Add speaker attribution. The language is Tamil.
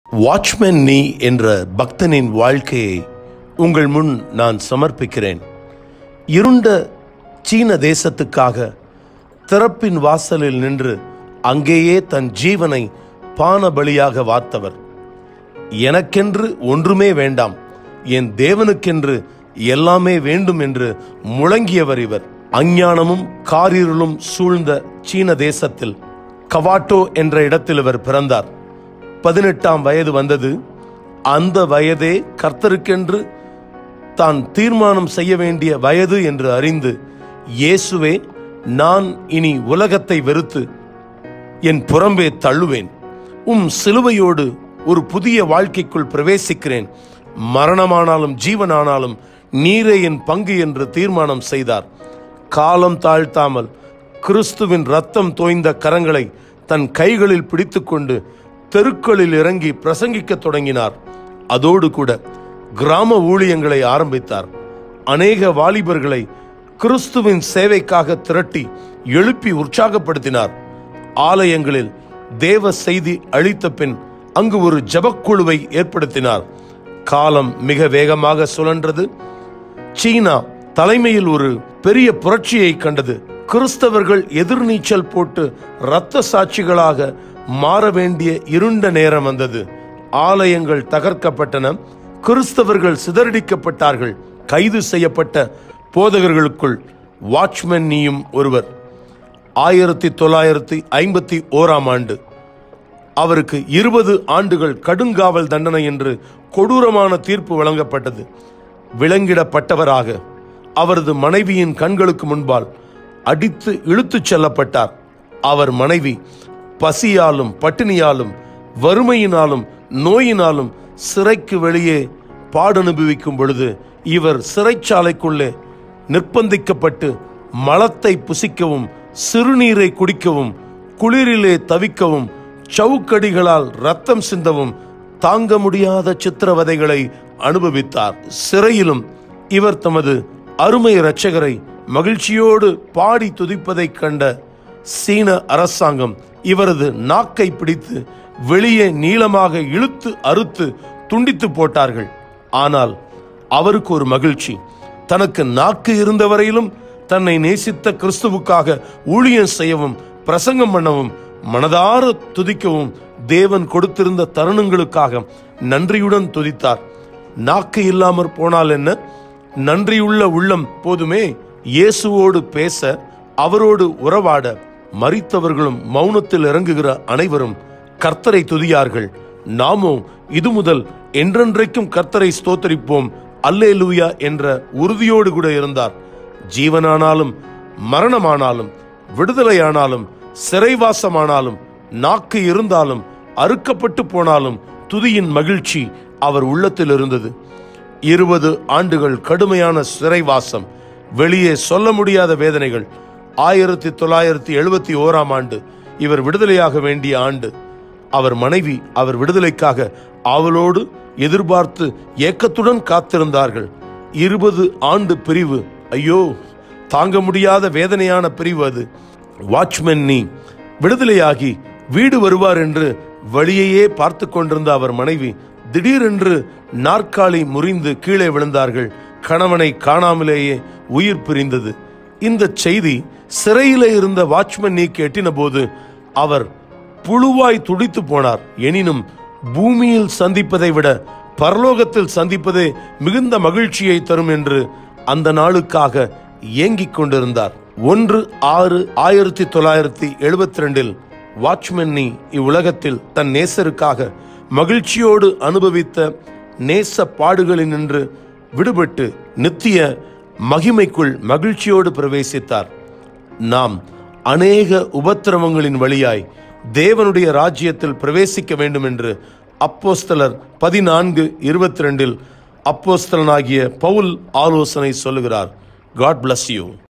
Speaker 1: வாட்ச்மேன் நீ என்ற பக்தனின் வாழ்க்கையை உங்கள் முன் நான் சமர்ப்பிக்கிறேன் இருண்ட சீன தேசத்துக்காக திறப்பின் வாசலில் நின்று அங்கேயே தன் ஜீவனை பான பலியாக வார்த்தவர் எனக்கென்று ஒன்றுமே வேண்டாம் என் தேவனுக்கென்று எல்லாமே வேண்டும் என்று முழங்கியவர் இவர் அஞ்ஞானமும் காரிருளும் சூழ்ந்த சீன தேசத்தில் கவாட்டோ என்ற இடத்தில் இவர் பிறந்தார் பதினெட்டாம் வயது வந்தது அந்த வயதே கர்த்தருக்கென்று தான் தீர்மானம் செய்ய வேண்டிய வயது என்று அறிந்து இயேசுவே நான் இனி உலகத்தை வெறுத்து என் புறம்பே தள்ளுவேன் உம் சிலுவையோடு ஒரு புதிய வாழ்க்கைக்குள் பிரவேசிக்கிறேன் மரணமானாலும் ஜீவனானாலும் நீரே என் பங்கு என்று தீர்மானம் செய்தார் காலம் தாழ்த்தாமல் கிறிஸ்துவின் ரத்தம் தோய்ந்த கரங்களை தன் கைகளில் பிடித்துக்கொண்டு தெருக்களில் இறங்கி பிரசங்கிக்கத் தொடங்கினார் அதோடு கூட கிராம ஊழியங்களை ஆரம்பித்தார் அநேக வாலிபர்களை கிறிஸ்துவின் சேவைக்காக திரட்டி எழுப்பி உற்சாகப்படுத்தினார் ஆலயங்களில் தேவ செய்தி அளித்த பின் அங்கு ஒரு ஜபக்குழுவை ஏற்படுத்தினார் காலம் மிக வேகமாக சுழன்றது சீனா தலைமையில் ஒரு பெரிய புரட்சியை கண்டது கிறிஸ்தவர்கள் எதிர்நீச்சல் போட்டு இரத்த சாட்சிகளாக மாற வேண்டிய இருண்ட நேரம் வந்தது ஆலயங்கள் தகர்க்கப்பட்டன கிறிஸ்தவர்கள் சிதறடிக்கப்பட்டார்கள் கைது செய்யப்பட்ட போதகர்களுக்குள் வாட்ச்மேன் நீயும் ஒருவர் ஆயிரத்தி தொள்ளாயிரத்தி ஐம்பத்தி ஓராம் ஆண்டு அவருக்கு இருபது ஆண்டுகள் கடுங்காவல் தண்டனை என்று கொடூரமான தீர்ப்பு வழங்கப்பட்டது விலங்கிடப்பட்டவராக அவரது மனைவியின் கண்களுக்கு முன்பால் அடித்து இழுத்துச் செல்லப்பட்டார் அவர் மனைவி பசியாலும் பட்டினியாலும் வறுமையினாலும் நோயினாலும் சிறைக்கு வெளியே பாடனுபவிக்கும் பொழுது இவர் சிறைச்சாலைக்குள்ளே நிர்பந்திக்கப்பட்டு மலத்தை புசிக்கவும் சிறுநீரை குடிக்கவும் குளிரிலே தவிக்கவும் சவுக்கடிகளால் ரத்தம் சிந்தவும் தாங்க முடியாத சித்திரவதைகளை அனுபவித்தார் சிறையிலும் இவர் தமது அருமை இரட்சகரை மகிழ்ச்சியோடு பாடி துதிப்பதைக் கண்ட சீன அரசாங்கம் இவரது நாக்கை பிடித்து வெளியே நீளமாக இழுத்து அறுத்து துண்டித்து போட்டார்கள் ஆனால் அவருக்கு ஒரு மகிழ்ச்சி தனக்கு நாக்கு இருந்தவரையிலும் தன்னை நேசித்த கிறிஸ்துவுக்காக ஊழியம் செய்யவும் பிரசங்கம் பண்ணவும் மனதார துதிக்கவும் தேவன் கொடுத்திருந்த தருணங்களுக்காக நன்றியுடன் துதித்தார் நாக்கு இல்லாமற் போனால் என்ன நன்றியுள்ள உள்ளம் போதுமே இயேசுவோடு பேச அவரோடு உறவாட மறித்தவர்களும் மௌனத்தில் இறங்குகிற அனைவரும் கர்த்தரை துதியார்கள் நாமோ இது முதல் என்றென்றைக்கும் கர்த்தரை ஸ்தோத்தரிப்போம் அல்லேலூயா என்ற உறுதியோடு கூட இருந்தார் ஜீவனானாலும் மரணமானாலும் விடுதலையானாலும் சிறைவாசமானாலும் நாக்கு இருந்தாலும் அறுக்கப்பட்டு போனாலும் துதியின் மகிழ்ச்சி அவர் உள்ளத்தில் இருந்தது இருபது ஆண்டுகள் கடுமையான சிறைவாசம் வெளியே சொல்ல முடியாத வேதனைகள் ஆயிரத்தி தொள்ளாயிரத்தி எழுபத்தி ஓராம் ஆண்டு இவர் விடுதலையாக வேண்டிய ஆண்டு அவர் மனைவி அவர் விடுதலைக்காக ஆவலோடு எதிர்பார்த்து ஏக்கத்துடன் காத்திருந்தார்கள் இருபது ஆண்டு பிரிவு ஐயோ தாங்க முடியாத வேதனையான பிரிவு அது வாட்ச்மேன் நீ விடுதலையாகி வீடு வருவார் என்று வழியையே பார்த்து கொண்டிருந்த அவர் மனைவி திடீரென்று நாற்காலி முறிந்து கீழே விழுந்தார்கள் கணவனை காணாமலேயே உயிர் பிரிந்தது இந்த செய்தி சிறையிலே இருந்த வாட்ச்மேன் நீக்கு எட்டின போது அவர் புழுவாய் துடித்து போனார் எனினும் பூமியில் சந்திப்பதை விட பரலோகத்தில் சந்திப்பதே மிகுந்த மகிழ்ச்சியை தரும் என்று அந்த நாளுக்காக ஏங்கிக் கொண்டிருந்தார் ஒன்று ஆறு ஆயிரத்தி தொள்ளாயிரத்தி எழுபத்தி ரெண்டில் வாட்ச்மேன் நீ இவ்வுலகத்தில் தன் நேசருக்காக மகிழ்ச்சியோடு அனுபவித்த நேச பாடுகளினின்று விடுபட்டு நித்திய மகிமைக்குள் மகிழ்ச்சியோடு பிரவேசித்தார் நாம் அநேக உபத்திரவங்களின் வழியாய் தேவனுடைய ராஜ்யத்தில் பிரவேசிக்க வேண்டும் என்று அப்போஸ்தலர் பதினான்கு இருபத்தி ரெண்டில் அப்போஸ்தலனாகிய பவுல் ஆலோசனை சொல்லுகிறார் காட் bless யூ